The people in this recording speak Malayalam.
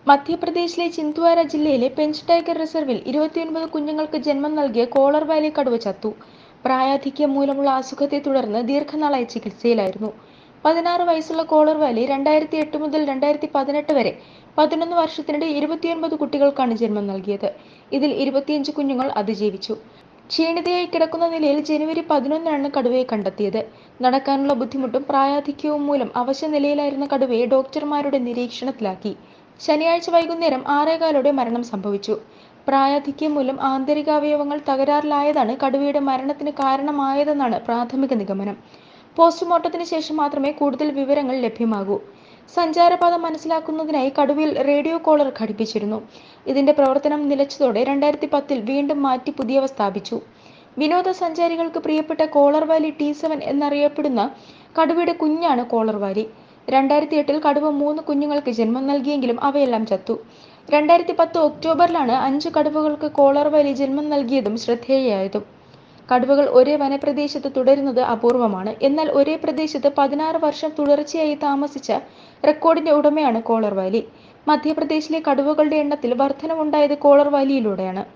മധ്യപ്രദേശിലെ ചിന്ദ്വാര ജില്ലയിലെ പെഞ്ച് ടൈഗർ റിസർവിൽ ഇരുപത്തിയൊൻപത് കുഞ്ഞുങ്ങൾക്ക് ജന്മം നൽകിയ കോളർ വാലി കടുവ ചത്തു പ്രായാധിക്യം മൂലമുള്ള അസുഖത്തെ തുടർന്ന് ദീർഘനാളായി ചികിത്സയിലായിരുന്നു പതിനാറ് വയസ്സുള്ള കോളർ വാലി രണ്ടായിരത്തി എട്ട് മുതൽ രണ്ടായിരത്തി പതിനെട്ട് വരെ പതിനൊന്ന് വർഷത്തിനിടെ ഇരുപത്തിയൊൻപത് കുട്ടികൾക്കാണ് ജന്മം നൽകിയത് ഇതിൽ ഇരുപത്തിയഞ്ച് കുഞ്ഞുങ്ങൾ അതിജീവിച്ചു ക്ഷീണിതയായി കിടക്കുന്ന നിലയിൽ ജനുവരി പതിനൊന്നിനാണ് കടുവയെ കണ്ടെത്തിയത് നടക്കാനുള്ള ബുദ്ധിമുട്ടും പ്രായാധിക്യവും മൂലം അവശ നിലയിലായിരുന്ന കടുവയെ ഡോക്ടർമാരുടെ നിരീക്ഷണത്തിലാക്കി ശനിയാഴ്ച വൈകുന്നേരം ആറേകാലോടെ മരണം സംഭവിച്ചു പ്രായാധിക്യം മൂലം ആന്തരികാവയവങ്ങൾ തകരാറിലായതാണ് കടുവയുടെ മരണത്തിന് കാരണമായതെന്നാണ് പ്രാഥമിക നിഗമനം പോസ്റ്റ്മോർട്ടത്തിന് ശേഷം മാത്രമേ കൂടുതൽ വിവരങ്ങൾ ലഭ്യമാകൂ സഞ്ചാരപാത മനസ്സിലാക്കുന്നതിനായി കടുവയിൽ റേഡിയോ കോളർ ഘടിപ്പിച്ചിരുന്നു ഇതിന്റെ പ്രവർത്തനം നിലച്ചതോടെ രണ്ടായിരത്തി പത്തിൽ വീണ്ടും മാറ്റി പുതിയവ സ്ഥാപിച്ചു വിനോദസഞ്ചാരികൾക്ക് പ്രിയപ്പെട്ട കോളർ വാലി ടി സെവൻ എന്നറിയപ്പെടുന്ന കടുവയുടെ കുഞ്ഞാണ് കോളർ വാലി രണ്ടായിരത്തി എട്ടിൽ കടുവ മൂന്ന് കുഞ്ഞുങ്ങൾക്ക് ജന്മം നൽകിയെങ്കിലും അവയെല്ലാം ചത്തു രണ്ടായിരത്തി പത്ത് ഒക്ടോബറിലാണ് അഞ്ച് കടുവകൾക്ക് കോളർ വാലി ജന്മം നൽകിയതും ശ്രദ്ധേയമായതും കടുവകൾ ഒരേ വനപ്രദേശത്ത് തുടരുന്നത് അപൂർവമാണ് എന്നാൽ ഒരേ പ്രദേശത്ത് പതിനാറ് വർഷം തുടർച്ചയായി താമസിച്ച റെക്കോർഡിന്റെ ഉടമയാണ് കോളർ വാലി മധ്യപ്രദേശിലെ കടുവകളുടെ എണ്ണത്തിൽ വർധനവുണ്ടായത് കോളർ വാലിയിലൂടെയാണ്